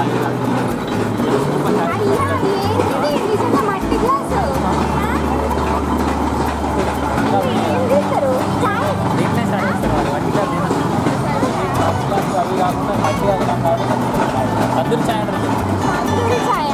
అయ్యా, ఏంటిది? నిజంగా మట్టి గ్లాసు. ఆ? ఏం చేస్తారు? చాయ్? దీంట్లో స్టార్ట్ చేస్తారు వాళ్ళు వడ్డీ కాదు అవి కాకుండా మట్టి తద్దూరి ఛాయ్ అంటారు తందూరి చాయా?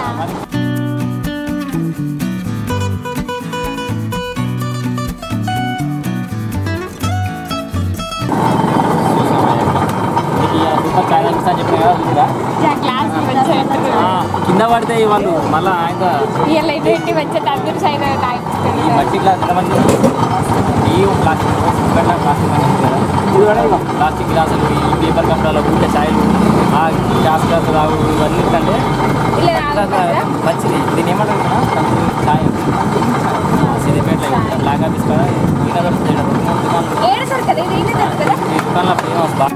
నీకు ఇక సూపర్ ఛాయ్ తాగిస్తా అని చెప్పిన కదా చూడరా? ఆ గ్లాస్ మంచిగా పెట్టు. ఆ, కింద పడితే వాళ్ళు మళ్ళీ ఆయన ఇవాళ ఇటువంటి మంచిగా తందూరి చాయ్ తాగిస్తుంది ఈ మట్టి గ్లాస్ ఎంత మంచిగా ఈ ప్లాస్టిక్ గట్ల ప్లాస్టిక్ అని ఉంది కదా ఇది కూడా ఇగో ప్లాస్టిక్ గ్లాసులు ఈ పేపర్ కప్పులలో ఊరికే ఛాయలు ఆ గ్లాస్ గ్లాసులు రావు ఇవన్నీ ఏంటంటే ఇలా తాగుతారా మంచిది దీని ఏమంటారు కదా తందూరి ఛాయ్ సిద్దిపేటలో బ్లాక్ ఆఫీస్ కదా ఈ నగర్ రెండు మూడు దుకాణాలు ఏడు దొరకదు ఇది ఏంటి దొరకదా ఈ దుకాణంలో ఫేమస్ బా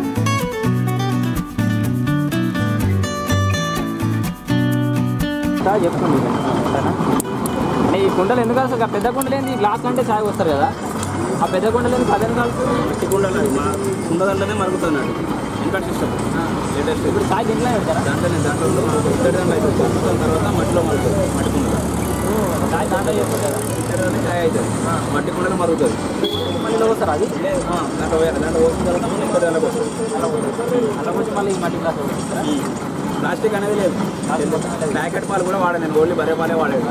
చెప్తుంది అంటే ఈ కుండలు ఎందుకు అసలు పెద్ద కుండలు ఏంది గ్లాస్ అంటే చాయ్ వస్తారు కదా ఆ పెద్ద కుండలు ఎందుకు అదే కాదు కుండలు మా కుండదండనే మరుగుతున్నాడు ఇన్కట్ సిస్టమ్ లేటెస్ట్ ఇప్పుడు చాయ్ దీంట్లో పెడతారా దాంట్లోనే దాంట్లో ఇత్తడి దాంట్లో అయితే మరుగుతున్న తర్వాత మట్టిలో మరుగుతుంది మట్టి కుండ చాయ్ దాంట్లో చేస్తారు కదా ఇత్తడి దాంట్లో ఛాయ్ అవుతుంది మట్టి కుండలో మరుగుతుంది మళ్ళీ వస్తారు అది ఆ, దాంట్లో వేయాలి దాంట్లో పోసిన తర్వాత మళ్ళీ ఇత్తడి దాంట్లో పోతుంది అలా వచ్చి మళ్ళీ ఈ మట్టి గ్లాస్ వస్తారా ప్లాస్టిక్ అనేది లేదు ప్యాకెట్ పాలు కూడా వాడాను నేను ఓన్లీ బరే పాలే వాడాను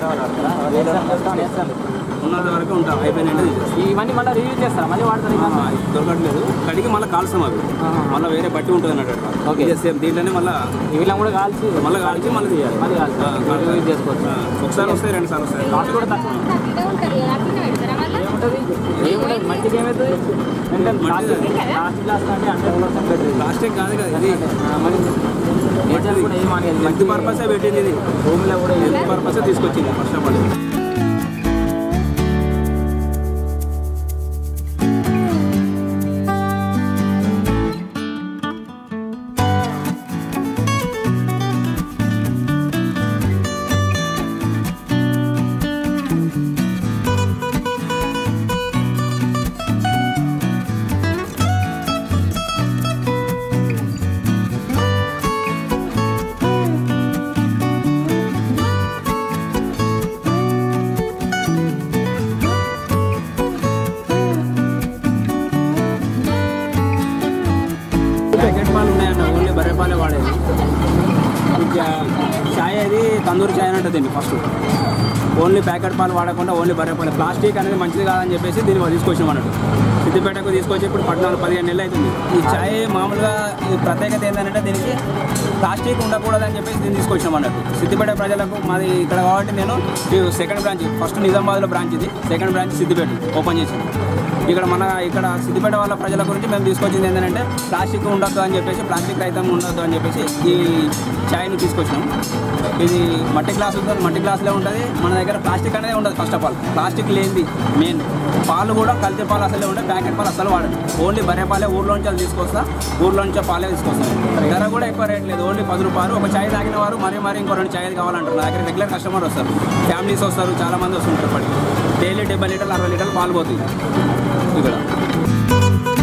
ఉన్నంత వరకు ఉంటాం అయిపోయినంటే తీసేస్తాం. ఇవన్నీ మళ్ళీ రివ్యూ చేస్తారా మళ్ళీ వాడతారు ఆ, ఇంకా ఇది దొరకట్లేదు కడిగి మళ్ళీ కాల్స్తాం అవి ఆహా. మళ్ళీ వేరే బట్టి ఉంటుంది అన్నట్టు ఓకే. ఇదే సేమ్ దీంట్లోనే మళ్ళీ వీళ్ళని కూడా కాల్చి మళ్ళీ కాల్చి మళ్ళీ తీయాలి మళ్ళీ కాల్చి ఆ, కాల్చి. రివ్యూ చేసుకోవచ్చు ఆ, ఒకసారి వస్తాయి రెండు సార్లు వస్తాయి కాస్ట్ కూడా తక్కువ అట్లనే ఉంటుంది కదా అట్లనే పెడతారా మళ్ళీ ఏముంటుంది ఏముంటుంది మంచిగా ఏమవుతుంది అంటే ప్లాస్టిక్ ప్లాస్టిక్ గ్లాస్ అంటే హండ్రెడ్ కూడా తగ్గట్లేదు ప్లాస్టిక్ కాదు కదా ఇది మరి నేచర్ కూడా ఏం అనేది హెల్త్ మంచి పర్పసే పెట్టింది ఇది భూమిలో కూడా ఏం హెల్త్ పర్పసే తీసుకొచ్చింది ఫస్ట్ ఆఫ్ ఆల్ ప్యాకెట్ పాలు ఉన్నాయంట ఓన్లీ బర్రె పాలే వాడేది ఇంకా చాయ్ అది తందూరి చాయ్ అని ఉంటుంది ఫస్ట్ ఓన్లీ ప్యాకెట్ పాలు వాడకుండా ఓన్లీ బర్రె పాలు ప్లాస్టిక్ అనేది మంచిది కాదని చెప్పేసి దీన్ని తీసుకొచ్చాం అన్నట్టు సిద్దిపేటకు తీసుకొచ్చి ఇప్పుడు పద్నాలుగు పదిహేను నెలలు అవుతుంది ఈ చాయ్ మామూలుగా ఈ ప్రత్యేకత ఏంటంటే దీనికి ప్లాస్టిక్ ఉండకూడదని చెప్పేసి దీన్ని తీసుకొచ్చాం అన్నట్టు సిద్దిపేట ప్రజలకు మాది ఇక్కడ కాబట్టి నేను ఈ సెకండ్ బ్రాంచ్ ఫస్ట్ నిజామాబాద్లో బ్రాంచ్ ఇది సెకండ్ బ్రాంచ్ సిద్దిపేట ఓపెన్ చేసింది ఇక్కడ మన ఇక్కడ సిద్దిపేట వాళ్ళ ప్రజల గురించి మేము తీసుకొచ్చింది ఏంటంటే ప్లాస్టిక్ ఉండొద్దు అని చెప్పేసి ప్లాస్టిక్ రహితం ఉండొద్దు అని చెప్పేసి ఈ ఛాయ్ని తీసుకొచ్చినాం ఇది మట్టి గ్లాస్ ఉంటుంది మట్టి గ్లాసులే ఉంటుంది మన దగ్గర ప్లాస్టిక్ అనేది ఉండదు ఫస్ట్ ఆఫ్ ఆల్ ప్లాస్టిక్ లేనిది మెయిన్ పాలు కూడా కల్తీ పాలు అసలే ఉంటాయి ప్యాకెట్ పాలు అసలు వాడండి ఓన్లీ బరే పాలే ఊర్లోంచి అది తీసుకొస్తా ఊర్లోంచి పాలే తీసుకొస్తాం ధర కూడా ఎక్కువ రేట్ లేదు ఓన్లీ పది రూపాయలు ఒక ఛాయ్ తాగిన వారు మరీ మరీ ఇంకో రెండు ఛాయలు కావాలంటారు నా దగ్గర రెగ్యులర్ కస్టమర్ వస్తారు ఫ్యామిలీస్ వస్తారు చాలా మంది వస్తుంటారు ఇప్పటికి డైలీ డెబ్బై లీటర్లు అరవై లీటర్లు పాలు పోతుంది ఇక్కడ